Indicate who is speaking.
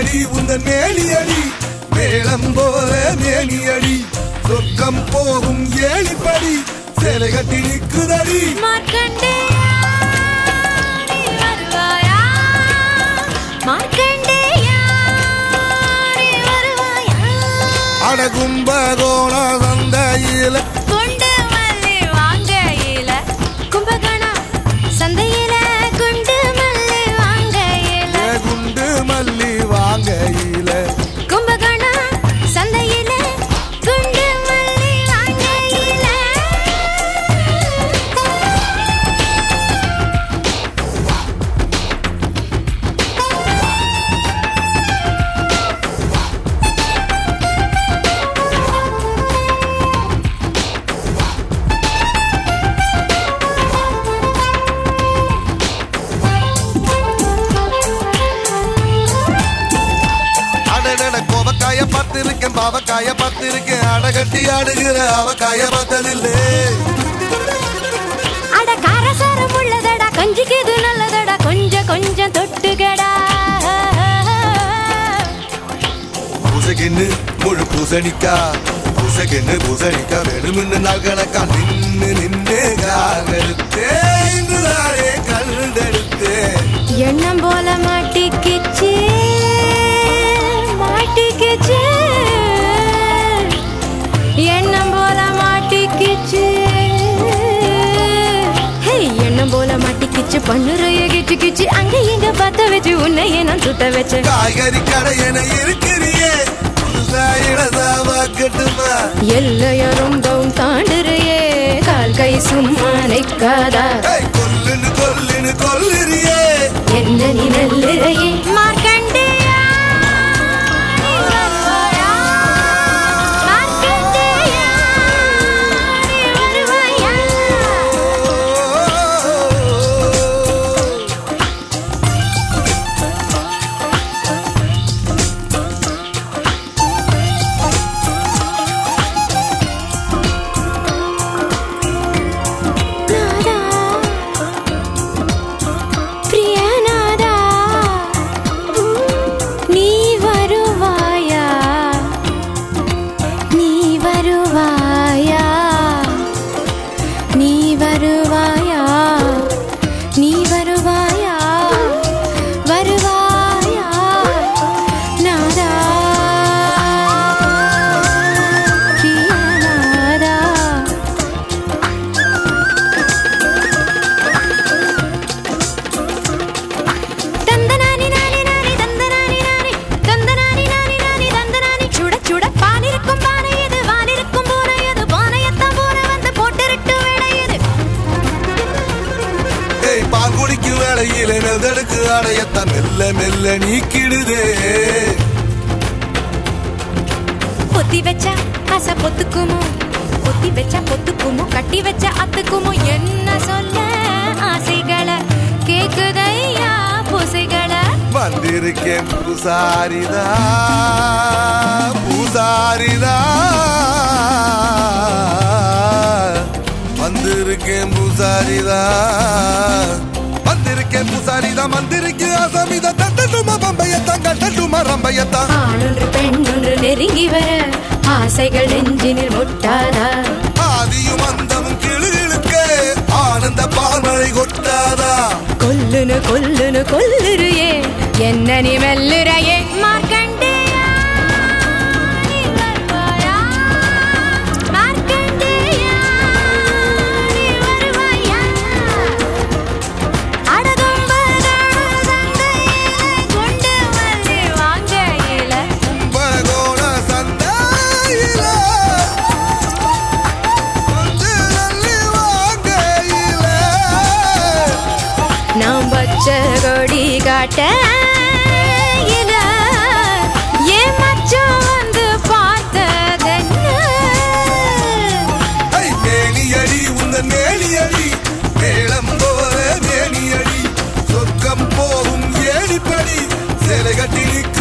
Speaker 1: மேனியடி உந்தன் மேனியடி மேளம் போல மேனியடி சொர்க்கம் போகும் ஏழிப்படி சேலை கட்டி நிற்குதடி
Speaker 2: மார்க்கண்டேயா நீ வருவாயா மார்க்கண்டேயா நீ வருவாயா
Speaker 1: அடகும்பகோண சந்தையில
Speaker 2: குண்டு மல்லி வாங்கையில கும்பகோணா சந்தையில குண்டு மல்லி வாங்கையில
Speaker 1: குண்டு மல்லி வாங்கையில
Speaker 2: கும்பகோணா சந்தையில குண்டு மல்லி வாங்கையில
Speaker 1: அடடட கோவக்காய பார்த்திருக்கேன் பாவக்காய பார்த்திருக்கேன் அடகட்டி ஆடுகிற அவக்காய பார்த்ததில்லை
Speaker 2: அட காரசாரம் உள்ளதடா கஞ்சிக்கு இது நல்லதடா கொஞ்சம் கொஞ்சம் தொட்டுகடா
Speaker 1: பூசகின்னு முழு பூசணிக்கா பூசகின்னு பூசணிக்கா வேணும்னு நாள் கணக்கா நின்னு நின்னு காகெடுத்தே இன்றுதானே கண்டெடுத்தே
Speaker 2: எண்ணம் போல மாட்டிக்கிச்சு மாட்டிக்கிச்சு எண்ணம் போல மாட்டிக்கிச்சு ஹே, எண்ணம் போல மாட்டிக்கிச்சு பண்ணுறைய கிச்சு கிச்சு அங்க இங்க பார்த்த வச்சு உன்னையே நான் சுட்ட வச்சேன்
Speaker 1: காய்கறி கடை என இருக்கிறியே புதுசா இடதா வாக்கட்டுமா
Speaker 2: எல்லைய ரொம்பவும் தாண்டுறியே கால் கை சும்மா நிற்காதா
Speaker 1: ஏய், கொல்லுன்னு கொல்லுன்னு கொல்லுறியே
Speaker 2: என்ன நீ நல்லையே மார்க்கண்டேயா நீ வருவாயா? மார்க்கண்டேயா, நீ வருவாயா? நாதா, பிரியநாதா, நீ வருவாயா நீ வருவாயா நீ வருவாயா நீ வருவாயா வருவாயா நாதா பிரியநாதா தந்தனானி நானி நானி தந்தனானி நானி தந்தனானி நானி நானி தந்தனானி சுட சுட பானிருக்கும் பானை இது வானிருக்கும் பூனை இது பானையத்தான் பூனை வந்து போட்டிருட்டு வேலையது
Speaker 1: ஏய் பாங்குடிக்கு வேளையில நெதடுக்கு அடையத்தான் மெல்ல மெல்ல நீக்கிடுதே
Speaker 2: பொத்தி வச்சா ஆசை பொத்துக்குமோ பொத்தி வச்சா பொத்துக்குமோ கட்டி வச்ச அத்துக்குமோ என்ன சொல்ல ஆசைகளை கேக்குதையா பூசைகளை
Speaker 1: வந்திருக்கேன் பூசாரிதா பூசாரிதா வந்திருக்கேன் பூசாரிதா வந்திருக்கேன் பூசாரிதா வந்திருக்கு அசமிதா தட்டட்டுமா பம்பையத்தான் கட்டட்டுமா ரம்பையத்தான்
Speaker 2: ஆணொன்று பெண்ணொன்று நெருங்கி வர ஆசைகள் நெஞ்சினில் முட்டாதா
Speaker 1: ஆதியும் அந்தமும் கிளுகிழுக்க ஆனந்த பால்மழை கொட்டாதா
Speaker 2: கொல்லுனு கொல்லுனு கொல்லுறியே என்ன நீ மெல்லுறையே மார்க்கண்டேயா நீ வருவாயா மார்க்கண்டேயா நீ வருவாயா அடதும்பதான சந்தையில கொண்டு வந்து வாங்கையில
Speaker 1: கும்பகோண சந்தையில கொஞ்ச நல்லி வாங்கையில
Speaker 2: நாம் பச்சை கொடி காட்ட இல ஏன் மச்சான் வந்து பார்த்ததென்ன
Speaker 1: ஐ மேனியடி உந்தன் மேனியடி மேளம் போல மேனியடி சொர்க்கம் போகும் ஏழிப்படி சேலை கட்டி நிற்க